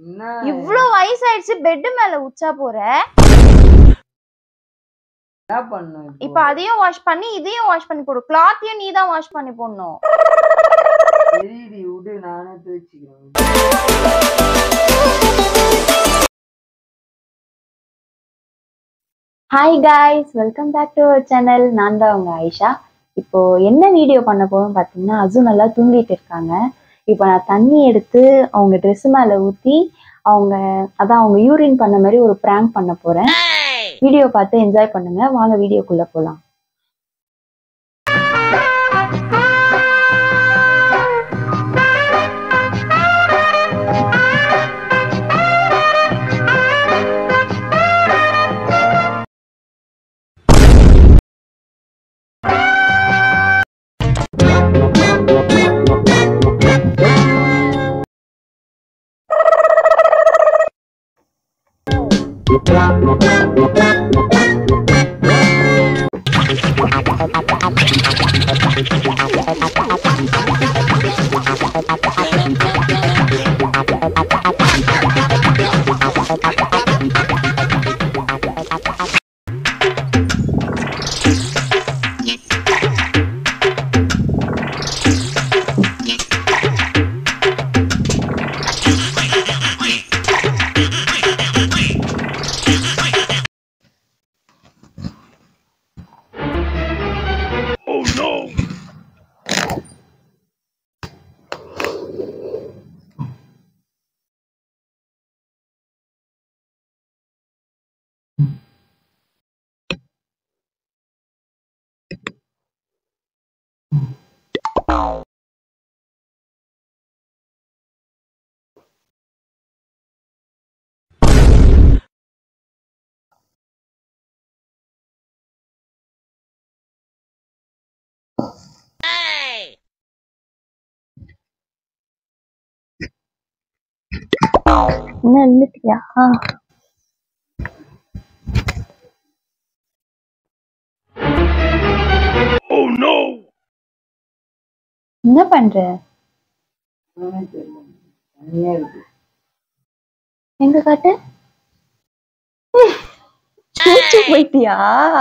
என்ன இவ்ளோ வயசாயிடுச்சு பெட் மேல உச்சா போற என்ன பண்ணும் இப்ப அதையும் வாஷ் பண்ணி இதையும் வாஷ் பண்ணி போடு கிளாத்தையும் நீ தான் வாஷ் பண்ணி போடணும் தெரியுது விடு நானே துவைச்சுக்கிறேன் hi guys welcome back to our channel நான் தான் உங்க ஆயிஷா இப்போ என்ன வீடியோ பண்ண போறோம் பார்த்தீங்கன்னா அசு நல்லா தூங்கிட்டு இருக்காங்க இப்போ நான் தண்ணி எடுத்து அவங்க Dress மேல ஊத்தி அவங்க அதான் அவங்க யூரின் பண்ண மாதிரி ஒரு ப்ராங்க் பண்ண போறேன் வீடியோ பார்த்து என்ஜாய் பண்ணுங்க வாங்க வீடியோக்குள்ள போலாம் என்ன எழுந்துட்டியா என்ன பண்ற நானே தெரியல தனியா இருக்கு எங்க காட்டு சூச்சு போயிட்டியா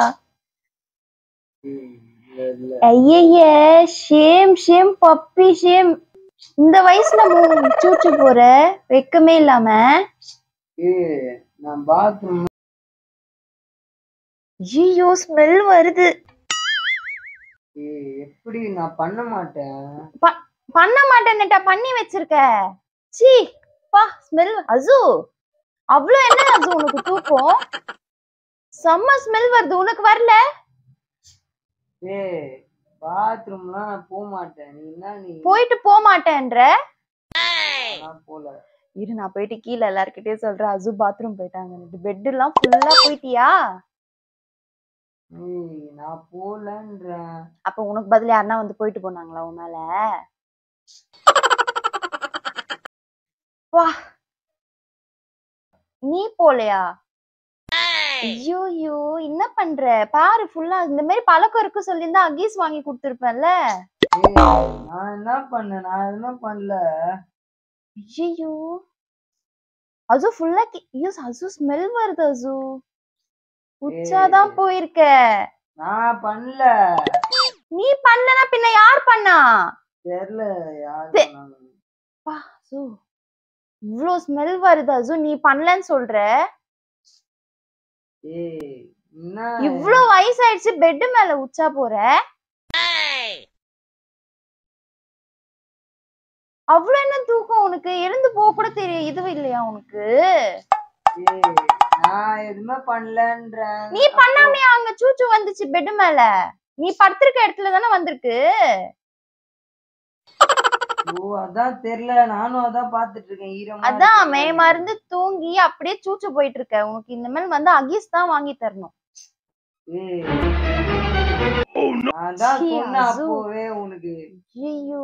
ஏய், இல்ல இல்ல ஐயய்ய ஷேம் ஷேம் பப்பி ஷேம் இந்த வயசுல மூ- சூச்சு போற வெக்கமே இல்லாம ஏய் நான் பாத்ரூம் ஐயோ ஸ்மெல் வருது ஏய் எப்படி நான் பண்ண மாட்டேன் ப- பண்ண மாட்டேன்னுட்டா பண்ணி வச்சிருக்க சீ பா ஸ்மெல் அசு அவ்வளோ என்ன அசு உனக்கு தூக்கம் செம்ம ஸ்மெல் வருது உனக்கு வரல ஏய் பாத்ரூம்லாம் நான் போக மாட்டேன் நீ என்ன நீ போயிட்டு போக மாட்டேன்ற நான் போல இரு நான் போயிட்டு கீழே எல்லார்கிட்டயும் சொல்றேன் அசு பாத்ரூம் போயிட்டாங்க பெட் எல்லாம் ஃபுல்லா போயிட்டியா ஏய் நான் போலன்றேன் அப்ப உனக்கு பதில் யாருன்னா வந்து போயிட்டு போனாங்களா உன் மேல வா நீ போலையா ஐயோ ஐயோ என்ன பண்ற பாரு ஃபுல்லா இந்த மாதிரி பழக்கம் இருக்கு சொல்லியிருந்தா அகீஸ் வாங்கி கொடுத்துருப்பேன்ல ஏய் நான் என்ன பண்ணேன் நான் எதுவுமே பண்ணல ஐயோ அசு ஃபுல்லா ஐயோ அசு ஸ்மெல் வருது அசு உச்சாதான் ஏய். போயிருக்க நான் பண்ணல நீ பண்ணலனா பின்ன யார் பண்ணா தெரியல யார் தெ- பண்ணாங்கன்னு. பா அசு இவ்ளோ ஸ்மெல் வருது அசு நீ பண்ணலன்னு சொல்ற ஏய் என்ன இவ்ளோ வயசாயிடுச்சு பெட் மேல உச்சா போற அவ்வளவு என்ன தூக்கம் உனக்கு எழுந்து போக கூட தெரியும் இதுவும் இல்லையா உனக்கு ஏய் நான் எதுவுமே பண்ணலன்றேன் நீ பண்ணாமையா அங்க சூச்சு வந்துச்சு பெட் மேல நீ படுத்திருக்க இடத்துல தானே வந்திருக்கு ஓ அதான் தெரியல நானும் அதான் பாத்துட்டு இருக்கேன் ஈரமா அதான் இருக்கு. மே மருந்து தூங்கி அப்படியே சூச்சு போயிட்டு இருக்க உனக்கு இனிமேல் வந்து அகீஸ் தான் வாங்கி தரணும் ஏய் நான் தான் சீ, சொன்னேன் அசு. அப்போவே உனக்கு ஐயோ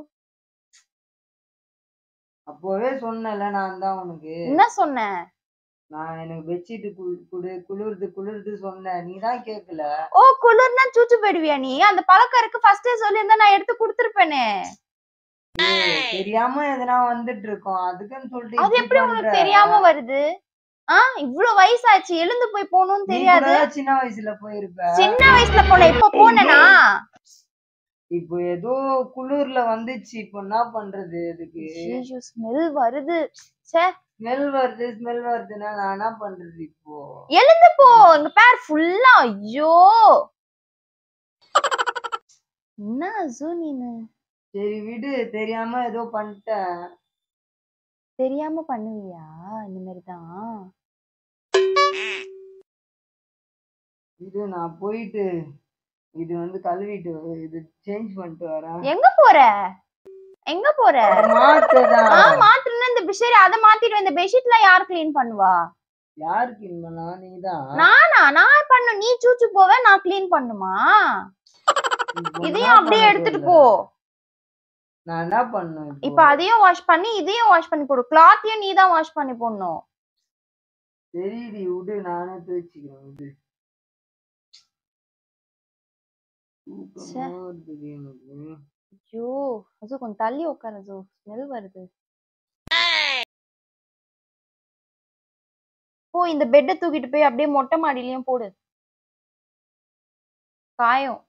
அப்போவே சொன்னல நான் தான் உனக்கு என்ன சொன்ன நான் எனக்கு பெட்ஷீட் குடு குளிர்து குளிர்து சொன்னேன் நீ தான் கேக்கல ஓ குளிர்னா சூச்சு போயிடுவியா நீ அந்த பழக்கம் இருக்கு ஃபர்ஸ்டே சொல்லியிருந்தா நான் எடுத்து கொடுத்துருப்பேனே ஏய் ஏய், தெரியாம எதனா வந்துட்டு இருக்கோம் அதுக்குன்னு சொல்லிட்டு அது இப்படி எப்படி உனக்கு பண்ற? தெரியாம வருது ஆ இவ்ளோ வயசாச்சு எழுந்து போய் போகணும்னு நீ தெரியாது கூட சின்ன வயசுல போயிருப்ப சின்ன வயசுல போன இப்ப போனேனா இப்போ ஏதோ குளிர்ல வந்துச்சு இப்போ என்ன பண்றது இதுக்கு ஸ்மெல் வருது ச்சே ஸ்மெல் வருது ஸ்மெல் வருதுன்னா நான் என்ன பண்றது இப்போ எழுந்து போ இங்க பேர் ஃபுல்லா ஐயோ என்ன அசு நீனு சரி விடு தெரியாம ஏதோ பண்ணிட்டேன் தெரியாம பண்ணுவியா இந்த மாதிரிதான் இது நான் போயிட்டு இது வந்து கழுவிட்டு இது சேஞ்ச் பண்ணிட்டு வரேன் எங்க போற எங்க போற மாத்ததான் ஆ மாத்துனா இந்த சரி அத மாத்திட்டு இந்த பெட்ஷீட்லாம் யார் க்ளீன் பண்ணுவா யாரு கிளீன் பண்ணா நீதான் நானா நான் பண்ணு நீ சூச்சு போவ நான் க்ளீன் பண்ணுமா இப்போ இதையும் என்ன அப்படியே பண்ண எடுத்துட்டு சொல்ற? போ நான் என்ன பண்ணும் இப்ப அதையும் வாஷ் பண்ணி இதையும் வாஷ் பண்ணி போடு கிளாத்தையும் நீ தான் வாஷ் பண்ணி போடணும் சரிடி விடு நானே துவைச்சுக்கிறேன் விடு ச்சே. தூக்கமா வருதுடி எனக்கு. ஐயோ அசு கொஞ்சம் தள்ளி உட்காரு அசு ஸ்மெல் வருது போ இந்த பெட்டை தூக்கிட்டு போய் அப்படியே மொட்டை மாடியிலயும் போடு காயும்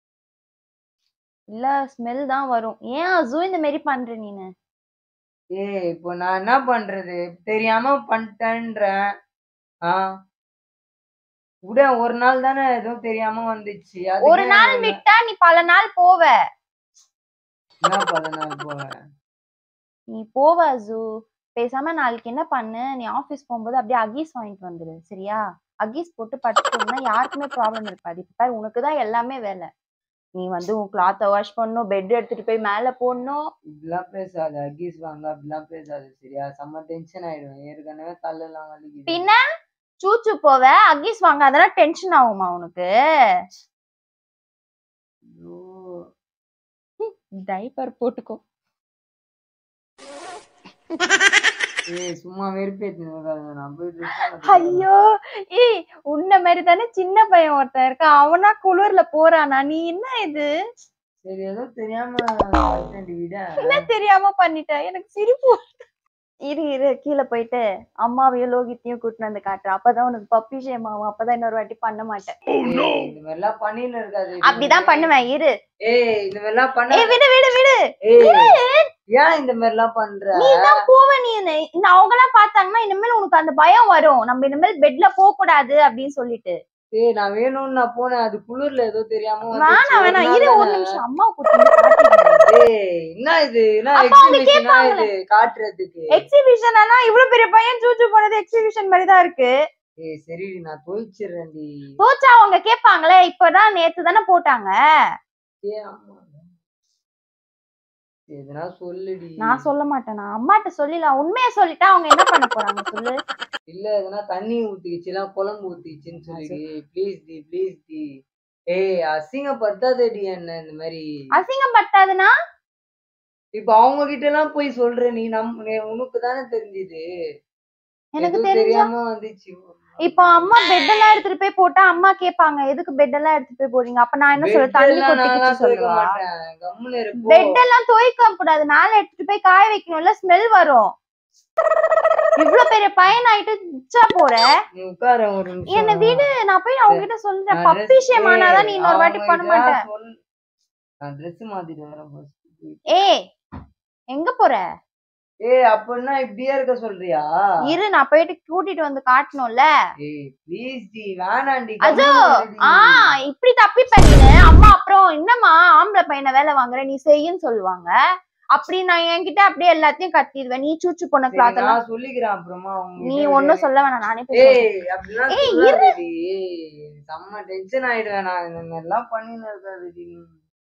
இல்ல ஸ்மெல் தான் வரும் ஏன் அசு இந்த மாதிரி பண்ற நீனு ஏய் இப்போ நான் என்ன பண்றது தெரியாம பண்ணிட்டேன்றேன் ஆ விட ஒரு நாள் தானே எதுவும் தெரியாம வந்துச்சு அதுக்கு ஒரு ஏன் நாள் இவ்வளவு- விட்டா நீ பல நாள் போவ என்ன பல நாள் போவேன் நீ போவ அசு பேசாம நாளைக்கு என்ன பண்ணு நீ ஆபீஸ் போகும்போது அப்படியே அகீஸ் வாங்கிட்டு வந்துரு சரியா அகீஸ் போட்டு படுத்துட்டோம்னா யாருக்குமே ப்ராப்ளம் இருக்காது இப்ப பாரு உனக்கு தான் எல்லாமே வேலை நீ வந்து உன் கிளாத்தை வாஷ் பண்ணணும் பெட் எடுத்துட்டு போய் மேல போடணும் இப்படிலாம் பேசாத அகீஸ் வாங்க அப்படிலாம் பேசாத சரியா செம்ம டென்ஷன் ஆயிடுவேன் ஏற்கனவே தள்ளெல்லாம் வலிக்குது பின்ன சூச்சு போவ அகீஸ் வாங்காதனா டென்ஷன் ஆகுமா உனக்கு ஐயோ, டைப்பர் போட்டுக்கோ ஏய் சும்மா வெறுப்பேத்தின்னு இருக்காத நான் போய் dress மாத்திட்டு வரேன். ஐயோ ஏய் உன்ன மாதிரி தானே சின்ன பையன் ஒருத்தன் இருக்கான் அவனா குளிர்ல போறானா நீ என்ன இது சரி ஏதோ தெரியாம பண்ணிட்டேன்டி, விட என்ன தெரியாம பண்ணிட்ட எனக்கு சிரிப்பு வருது. இரு இரு கீழே போயிட்டு அம்மாவையும் லோகித்தையும் கூட்டிட்டு வந்து காட்டுற அப்பதான் உனக்கு பப்பி ஷேம் ஆகும் அப்பதான் இன்னொரு வாட்டி பண்ண மாட்டேன் ஏய், இந்த மாதிரிலாம் பண்ணின்னு இருக்காது அப்படிதான் பண்ணுவேன் இரு ஏய் இந்த மாதிரிலாம் பண்ண ஏய் விடு விடு விடு ஏய் ஏன் இந்த மாதிரிலாம் பண்ற நீ தான் போவ நீ இந்த அவங்க எல்லாம் பார்த்தாங்கன்னா இனிமேல் உனக்கு அந்த பயம் வரும் நம்ம இனிமேல் பெட்ல போக கூடாது அப்படின்னு சொல்லிட்டு ஏய் நான் வேணும்னு நான் போனேன் அது குளிர்ல ஏதோ தெரியாம வந்துச்சு. வேணாம் ஒரு வேணாம் நாள் இரு ஒரு தானே. நிமிஷம் அம்மா கூட்டிட்டு ஏய் என்ன இது என்ன அப்ப அவங்க எக்ஸிபிஷனா இது காட்டுறதுக்கு எக்ஸிபிஷன் ஆனா இவ்வளவு பெரிய பையன் சூச்சு போனது எக்ஸிபிஷன் மாதிரி தான் இருக்கு ஏய் சரி நான் துவைச்சிடுறேன்டி தோச்சா அவங்க கேட்பாங்களே இப்பதான் நேத்து தானே போட்டாங்க ஏய் ஆமா எதுனா சொல்லுடி நான் சொல்ல மாட்டேன் நான் அம்மாட்ட சொல்லிடலாம் உண்மையை சொல்லிட்டா அவங்க என்ன பண்ண போறாங்க சொல்லு இல்ல எதுனா தண்ணி ஊத்திக்கிச்சுல குழம்பு ஊத்திக்கிச்சுன்னு சொல்லிடி ப்ளீஸ் டி ப்ளீஸ் டி ஏய் அசிங்கப்படுத்தாதடி என்ன இந்த மாதிரி அசிங்கம் பட்டாதுன்னா இப்ப அவங்க கிட்ட எல்லாம் போய் சொல்ற நீ நம் உனக்கு தானே தெரிஞ்சது எனக்கு ஏதோ தெரிஞ்சா தெரியாம வந்துச்சு இப்போ அம்மா பெட் எல்லாம் எடுத்துட்டு போய் போட்டா அம்மா கேட்பாங்க எதுக்கு பெட் எல்லாம் எடுத்துட்டு போய் போறீங்க அப்ப நான் என்ன சொல்ல Bed தண்ணி எல்லாம் நான்லாம் கொட்டிக்கிச்சு துவைக்க சொல்லுவா மாட்டேன் கம்முன்னு இருப்போ பெட் எல்லாம் துவைக்க கூடாது மேல எடுத்துட்டு போய் காய வைக்கணும்ல ஸ்மெல் வரும் இவ்வளவு பெரிய பையன் ஆயிட்டு இச்சா போற நீ உட்கார ஒரு நிமிஷம் என்ன விடு நான் போய் அவங்க கிட்ட சொல்றேன் நான் பப்பி dress- ஷேம் ஆனாதான் நீ ஏய், இன்னொரு வாட்டி அவங்க பண்ண கிட்ட மாட்டேன் சொல் நான் ட்ரெஸ் மாத்திட்டு வரேன் first. ஏய் எங்க போற ஏய் அப்படின்னா இப்படியே இருக்க சொல்றியா இரு நான் போயிட்டு கூட்டிட்டு வந்து காட்டணும்ல ஏய் ப்ளீஸ் டி வேணாண்டி அதோ கம்முனு இருடி. ஆ இப்படி தப்பி பண்ணீங்க அம்மா அப்புறம் என்னம்மா ஆம்பளை பையனை வேலை வாங்குற நீ செய்யுன்னு சொல்லுவாங்க அப்படி நான் என்கிட்ட அப்படியே எல்லாத்தையும் கத்திடுவேன் நீ சூச்சு போன சரி, கிளாத் எல்லாம் நான் சொல்லிக்கிறேன் அப்புறமா அவங்க நீ கிட்ட ஒன்னும் சொல்ல வேணாம் நானே போய் சொல்றேன். ஏய் அப்படிலாம் ஏய், சொல்லாதடி ஏய் செம்ம டென்ஷன் ஆயிடுவேன் நான் இந்த மாதிரிலாம் பண்ணின்னு இருக்காதுடி நீ.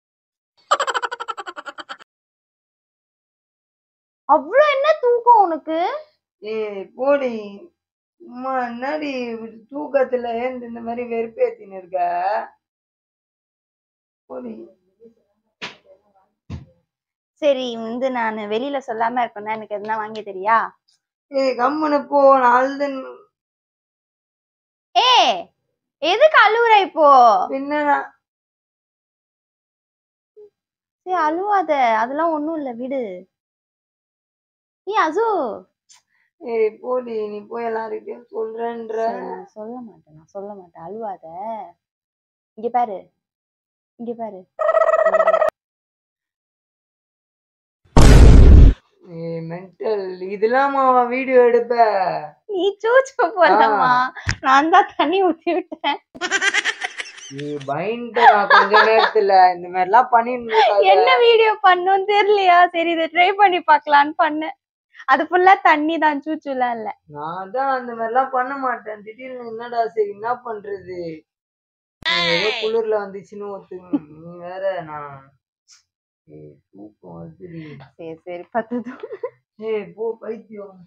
அவ்வளவு என்ன தூக்கம் உனக்கு ஏய் போடி அம்மா என்னடி இப்படி தூக்கத்துல ஏந்து இந்த மாதிரி வெறுப்பேத்தின்னு இருக்க போடி சரி வந்து நான் வெளியில சொல்லாம இருக்கேன்னா எனக்கு எதுனா வாங்கி தெரியா ஏய் கம்முனு போ நான் அழுதுன்னு ஏ எதுக்கு அழுவுற இப்போ பின்ன நான் சரி அழுவாத அதெல்லாம் ஒண்ணும் இல்ல விடு ஏய் அசு ஏய் போடி நீ போய் எல்லார்கிட்டயும் சொல்றேன்ற சரி, நான் சொல்ல மாட்டேன் நான் சொல்ல மாட்டேன் அழுவாத இங்க பாரு இங்க பாரு ஏய் மென்டல் இதெல்லாம் வீடியோ எடுப்ப நீ சூச்சு போலமா நான் தான் தண்ணி ஊத்தி விட்டேன் நீ பயந்துட்ட நான் கொஞ்ச நேரத்துல இந்த மாதிரி எல்லாம் பண்ணிருந்தா என்ன வீடியோ பண்ணும் தெரியலையா சரி இதை ட்ரை பண்ணி பார்க்கலான்னு பண்ணேன் அது ஃபுல்லா தண்ணி தான் சூச்சுலாம் இல்ல நான் தான் அந்த மாதிரி எல்லாம் பண்ண மாட்டேன் திடீர்னு என்னடா சரி என்ன பண்றது ஏதோ குளிர்ல வந்துச்சுன்னு ஒத்துங்க நீ வேற நான் ஏய் தூக்கம் வருதுடி சரி சரி பத்து ஏய் போ பைத்தியம்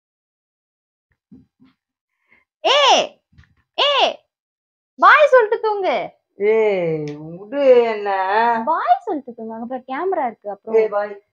ஏ ஏ பாய் சொல்லிட்டு தூங்கு ஏய் விடு என்ன பாய் சொல்லிட்டு தூங்கு அங்க கேமரா இருக்கு அப்புறம் ஏய் பாய்